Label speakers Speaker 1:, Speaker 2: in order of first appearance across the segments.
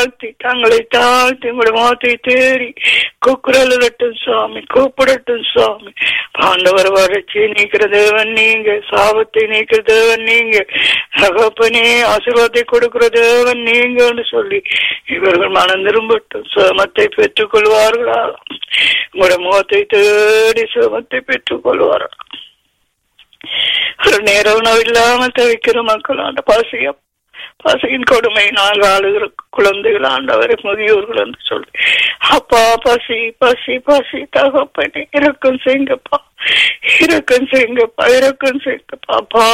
Speaker 1: தாழ்த்தி தங்களை தாழ்த்தி உங்களுடைய முகத்தை தேடி கூக்குரலிடட்டும் சுவாமி கூப்பிடட்டும் சுவாமி ஆண்டவர் வறட்சியை நீக்கிற தேவன் நீங்க சாபத்தை நீக்கிற தேவன் நீங்க சகப்பனே ஆசீர்வாதத்தை கொடுக்கிற தேவன் நீங்கன்னு சொல்லி இவர்கள் மனம் திரும்பட்டும் சுகமத்தை பெற்றுக் கொள்வார்களா உங்களுடைய முகத்தை தேடி சுகமத்தை பெற்றுக் கொள்வார்களா ஒரு நேரம் உணவு இல்லாமல் தவிக்கிற மக்கள் ஆண்ட பசியம் பசியின் கொடுமையினால் ஆளுகிற குழந்தைகள் ஆண்டவரை முதியோர்கள் என்று சொல்லி அப்பா பசி பசி பசி தகப்பனே இறக்கம் செய்யுங்கப்பா இறக்கம் செய்யுங்கப்பா இறக்கம் செய்யுங்கப்பா அப்பா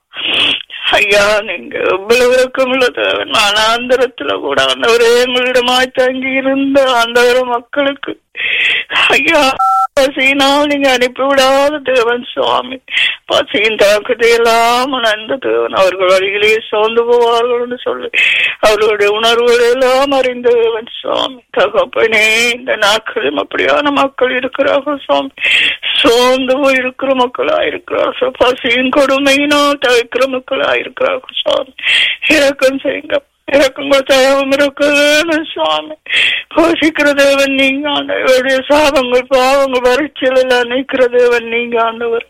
Speaker 1: ஐயா நீங்க எவ்வளவு இறக்கம் உள்ளது நானாந்திரத்துல கூட ஆண்டவரே எங்களிடமாய் தங்கி இருந்த ஆண்டவர மக்களுக்கு ஐயா பசியினால் நீங்க அனுப்பிவிடாத தேவன் சுவாமி பசியின் தாக்கத்தை எல்லாம் உணர்ந்த தேவன் அவர்கள் வழியிலேயே சோர்ந்து போவார்கள் சொல்லி அவர்களுடைய உணர்வுகள் எல்லாம் அறிந்த தேவன் சுவாமி தகப்பனே இந்த நாட்களும் அப்படியான மக்கள் இருக்கிறார்கள் சுவாமி சோர்ந்து போய் இருக்கிற மக்களா இருக்கிறார்கள் பசியின் கொடுமையினால் தவிக்கிற மக்களா இருக்கிறார்கள் சுவாமி இறக்கம் செய்யுங்க இறக்கங்கள் தயவும் இருக்கிறது சுவாமி போஷிக்கிற தேவன் நீங்க ஆண்டவருடைய சாபங்கள் பாவங்கள் வறட்சியில் எல்லாம் நிற்கிற தேவன் நீங்க ஆண்டவர்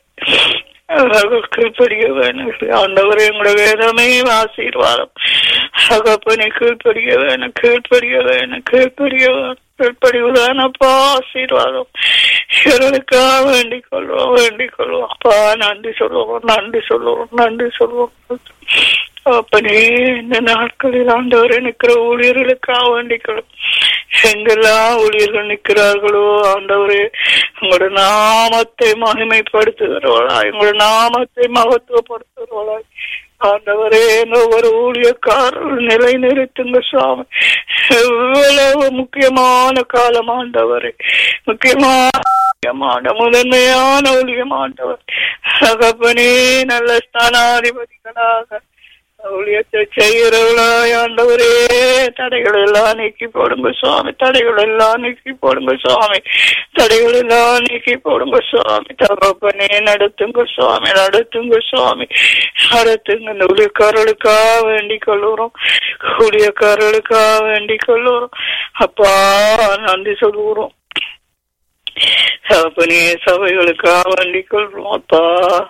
Speaker 1: கீழ்படிய வேணும் ஆண்டவர் எங்களுடைய வேதமே ஆசீர்வாதம் அகப்பனை கீழ்படிய வேணும் கீழ்படிய வேணும் கீழ்படிய வேணும் கீழ்படிவுதான் அப்பா ஆசீர்வாதம் இவர்களுக்காக வேண்டிக் கொள்வோம் வேண்டிக் கொள்வோம் அப்பா நன்றி சொல்லுவோம் நன்றி சொல்லுவோம் நன்றி சொல்லுவோம் அப்பனே இந்த நாட்களில் ஆண்டவர் நிற்கிற ஊழியர்களுக்காக வேண்டிக்கணும் எங்கெல்லாம் ஊழியர்கள் நிற்கிறார்களோ ஆண்டவரே உங்களோட நாமத்தை மகிமைப்படுத்துகிறவளா எங்களோட நாமத்தை மகத்துவப்படுத்துகிறவளாய் ஆண்டவரே ஒவ்வொரு ஊழியக்காரர் நிலை நிறுத்துங்க சுவாமி எவ்வளவு முக்கியமான காலம் ஆண்டவரே முக்கியமான முக்கியமான முதன்மையான ஊழியமாண்டவர் சகப்பனே நல்ல ஸ்தானாதிபதிகளாக ஊழியத்தை செய்கிறவளாய் ஆண்டவரே தடைகள் எல்லாம் நீக்கி போடுங்க சுவாமி தடைகள் எல்லாம் நீக்கி போடுங்க சுவாமி தடைகள் எல்லாம் நீக்கி போடுங்க சுவாமி தகப்பனே நடத்துங்க சுவாமி நடத்துங்க சுவாமி நடத்துங்க இந்த ஊழியக்காரர்களுக்காக வேண்டிக் கொள்ளுறோம் ஊழியக்காரர்களுக்காக வேண்டிக் கொள்ளுறோம் அப்பா நன்றி சொல்லுகிறோம் தகப்பனே சபைகளுக்காக வேண்டிக் கொள்றோம் அப்பா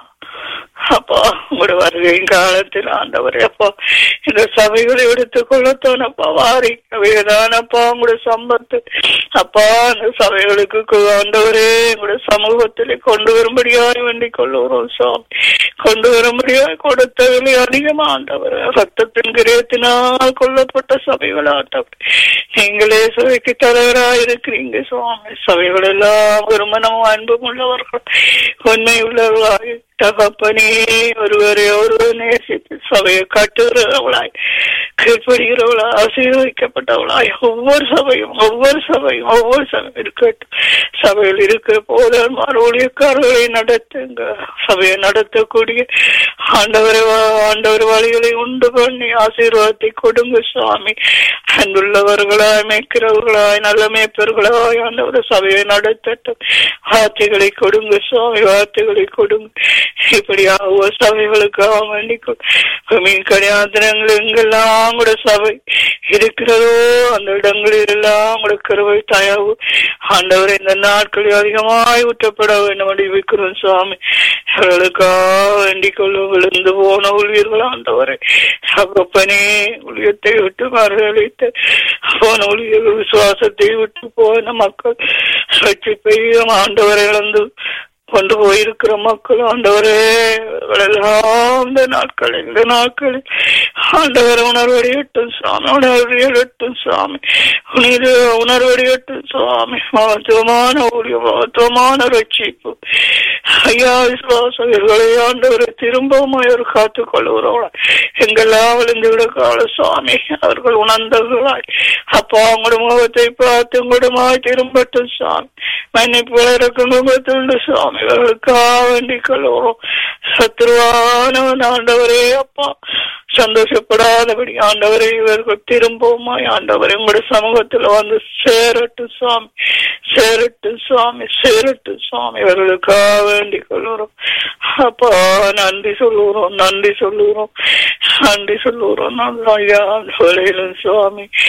Speaker 1: அப்பா உங்களோட வருகையின் காலத்தில் ஆண்டவரே அப்பா இந்த சபைகளை எடுத்துக் கொள்ளத்தானப்பா வாரி அவைதானப்பா உங்களோட சம்பத்து அப்பா அந்த சபைகளுக்கு ஆண்டவரே உங்களோட சமூகத்திலே கொண்டு வரும்படியாய் வேண்டிக் கொள்ளுகிறோம் சுவாமி கொண்டு வரும்படியாய் கொடுத்தவர்களே அதிகமா ஆண்டவர் ரத்தத்தின் கிரயத்தினால் கொல்லப்பட்ட சபைகள் ஆண்டவர் நீங்களே சபைக்கு தலைவராய் இருக்கிறீங்க சுவாமி சபைகள் எல்லாம் ஒருமனமும் அன்பும் உள்ளவர்கள் உண்மை உள்ளவர்களாய் தகப்பனே ஒருவரை ஒருவர் நேசித்து சபையை கட்டுகிறவளாய் கீழ்ப்படுகிறவளாய் ஆசீர்வதிக்கப்பட்டவளாய் ஒவ்வொரு சபையும் ஒவ்வொரு சபையும் ஒவ்வொரு சபையும் இருக்கட்டும் சபையில் இருக்கிற போதன்மார் ஊழியக்காரர்களை நடத்துங்க சபையை நடத்தக்கூடிய ஆண்டவரை ஆண்டவர் வழிகளை உண்டு பண்ணி ஆசீர்வாதத்தை கொடுங்க சுவாமி அன்புள்ளவர்களாய் மேய்க்கிறவர்களாய் நல்ல மேய்ப்பர்களாய் ஆண்டவர் சபையை நடத்தட்டும் வார்த்தைகளை கொடுங்க சுவாமி வார்த்தைகளை கொடுங்க இப்படியா ஒவ்வொரு சபைகளுக்காக வேண்டிக்கும் மீன் கல்யாணங்கள் எங்கெல்லாம் கூட சபை இருக்கிறதோ அந்த இடங்களில் எல்லாம் கூட கருவை தயவு ஆண்டவர் இந்த நாட்களில் அதிகமாய் ஊற்றப்பட வேண்டும் அறிவிக்கிறோம் சுவாமி அவர்களுக்காக வேண்டிக் கொள்ளும் விழுந்து போன ஊழியர்கள் ஆண்டவரை சகப்பனே ஊழியத்தை விட்டு மறுதளித்து போன ஊழியர்கள் விசுவாசத்தை விட்டு போன மக்கள் ரட்சிப்பையும் ஆண்டவரை இழந்து கொண்டு போயிருக்கிற மக்கள் ஆண்டவரே எல்லாம் இந்த நாட்கள் இந்த நாட்களில் ஆண்டவர் உணர்வடையட்டும் சுவாமி உணர்வடையட்டும் சுவாமி உணர்வு உணர்வடையட்டும் சுவாமி மகத்துவமான ஊழியம் மகத்துவமான ரட்சிப்பு ஐயா விசுவாசவர்களை ஆண்டவரை திரும்பவும் அவர் காத்துக் கொள்கிறோம் எங்கெல்லாம் விழுந்து விட கால சுவாமி அவர்கள் உணர்ந்தவர்களாய் அப்பா உங்களோட முகத்தை பார்த்து உங்களுமாய் திரும்பட்டும் சுவாமி மன்னிப்பு இறக்கும் முகத்துண்டு சுவாமி இவர்களுக்காக வேண்டிக் கொள்கிறோம் சத்ருவானவன் ஆண்டவரே அப்பா சந்தோஷப்படாதபடி ஆண்டவரை இவர்கள் திரும்பவுமா ஆண்டவரை உங்களுடைய சமூகத்துல வந்து சேரட்டு சுவாமி சேரட்டு சுவாமி சேரட்டு சுவாமி இவர்களுக்காக வேண்டிக் கொள்கிறோம் அப்பா நன்றி சொல்லுகிறோம் நன்றி சொல்லுகிறோம் நன்றி சொல்லுகிறோம் நல்லா ஐயா வேலையிலும் சுவாமி